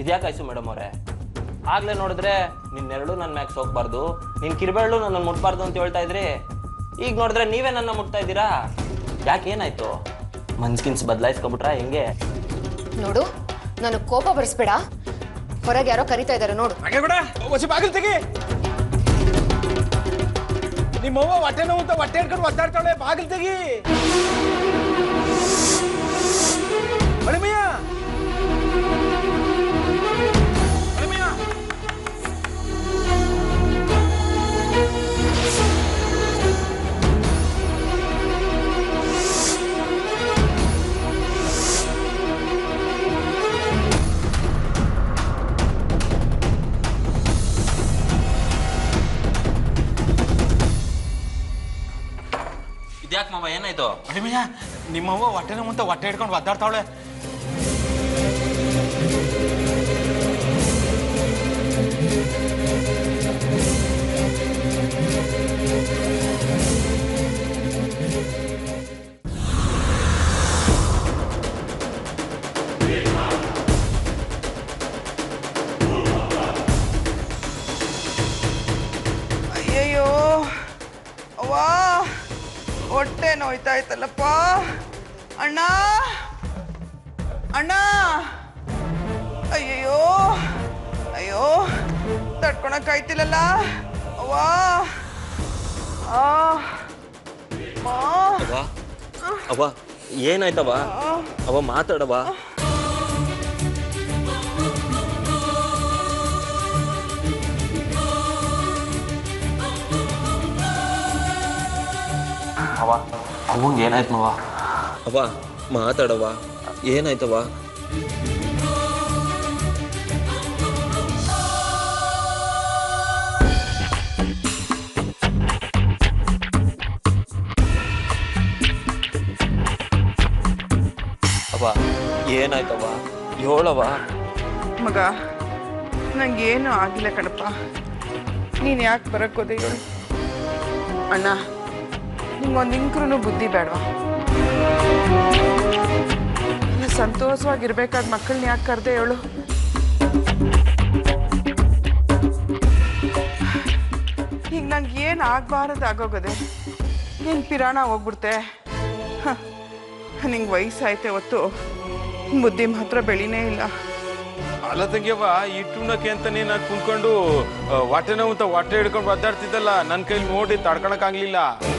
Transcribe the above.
ಇದ್ಯಾಕಾಯ್ಸು madam ಅವರೇ ಆಗ್ಲೇ ನೋಡಿದ್ರೆ ನಿನ್ನೆರಡು ನನ್ನ ಮ್ಯಾಕ್ ಹೋಗ್ಬಾರ್ದು ನಿನ್ ಕಿರ್ಬೇಳು ನನ್ನ ಮುಟ್ಬಾರ್ದು ಅಂತ ಹೇಳ್ತಾ ಇದ್ರಿ ಈಗ ನೋಡಿದ್ರೆ ನೀವೇ ನನ್ನ ಮುಟ್ತಾ ಇದ್ದೀರಾ ಯಾಕೆ ಏನಾಯ್ತು ಮನ್ಸ್ಕಿನ್ಸ್ ಬದಲಾಯಿಸ್ಕೊಬಿಟ್ರಾ ಹೆಂಗೆ ನೋಡು ನನಗೆ ಕೋಪ ಬರಿಸ್ಬೇಡ ಹೊರಗೆ ಯಾರೋ ಕರಿತಾ ಇದ್ದಾರೆ ನೋಡು ಹಾಗೆ ಕೂಡ ಹೊಸಿ ಬಾಗಿಲು ತೆಗಿ ನಿಮ್ಮವ್ವ ಹೊಟ್ಟೆ ನೋವು ಅಂತ ಹೊಟ್ಟೆ ಹಿಡ್ಕೊಂಡು ಒದ್ದಾಡ್ತಾಳೆ ಬಾಗಿಲು ತೆಗಿ ಮಣಿಮಯ್ಯ ಮಣಿಮಯ್ಯ ಇದ್ಯಾಕೆ ಮಾವ ಏನಾಯ್ತು ಮಣಿಮಯ್ಯ ನಿಮ್ಮವ್ವ ಹೊಟ್ಟೆ ನೋವು ಅಂತ ಹೊಟ್ಟೆ ಹಿಡ್ಕೊಂಡು ಒದ್ದಾಡ್ತಾವಳೆ ಅಯ್ಯಯ್ಯೋ ಅವ್ವಾ ಹೊಟ್ಟೆ ನೋಯ್ತಾ ಇತ್ತಲ್ಲಪ್ಪ ಅಣ್ಣ ಅಣ್ಣ ಅಯ್ಯಯ್ಯೋ ಅಯ್ಯೋ ತಡ್ಕೊಳಕ್ ಆಯ್ತಿಲ್ಲಲ್ಲ ಅವ್ವಾ ಆ ಅಮ್ಮ. ಅವ್ವ ಅವ್ವ ಏನಾಯ್ತವ ಅವ ಮಾತಾಡವ ಅವ ಅವಂಗೆ ಏನಾಯ್ತು ಮವ ಅವ ಮಾತಾಡವ ಏನಾಯ್ತವ ಅವ ಏನಾಯ್ತವ ಹೇಳವ ಮಗ ನಂಗೇನು ಆಗಿಲ್ಲ ಕಣಪ್ಪ ನೀನು ಯಾಕೆ ಬರಕ್ ಹೋದೆ ಹೇಳು ಅಣ್ಣ ನಿಂಗೊಂದು ಇಂಕ್ರೂ ಬುದ್ಧಿ ಬೇಡವಾ ಇಲ್ಲ ಸಂತೋಷವಾಗಿರ್ಬೇಕಾದ ಮಕ್ಕಳನ್ನ ಯಾಕೆ ಕರೆದೆ ಹೇಳು ಈಗ ನಂಗೆ ಏನು ಆಗಬಾರದು ಆಗೋಗದೆ ಏನು ಪಿರಾಣ ಹೋಗ್ಬಿಡ್ತೆ ನಿಂಗೆ ವಯಸ್ಸಾಯ್ತೆ ಹೊತ್ತು ಬುದ್ಧಿ ಮಾತ್ರ ಬೆಳಿನೇ ಇಲ್ಲ ಅಲ್ಲ ತಂಗಿಯವ್ವ ಈ ಟೂನಕ್ಕೆ ಅಂತ ನೀನು ಕುಂತ್ಕೊಂಡು ಆ, ಹೊಟ್ಟೆ ನೋವು ಅಂತ ಹೊಟ್ಟೆ ಹಿಡ್ಕೊಂಡು ಒದ್ದಾಡ್ತಿದ್ದಲ್ಲ ನನ್ನ ಕೈಲಿ ನೋಡಿ ತಡ್ಕೊಳಕ್ ಆಗ್ಲಿಲ್ಲ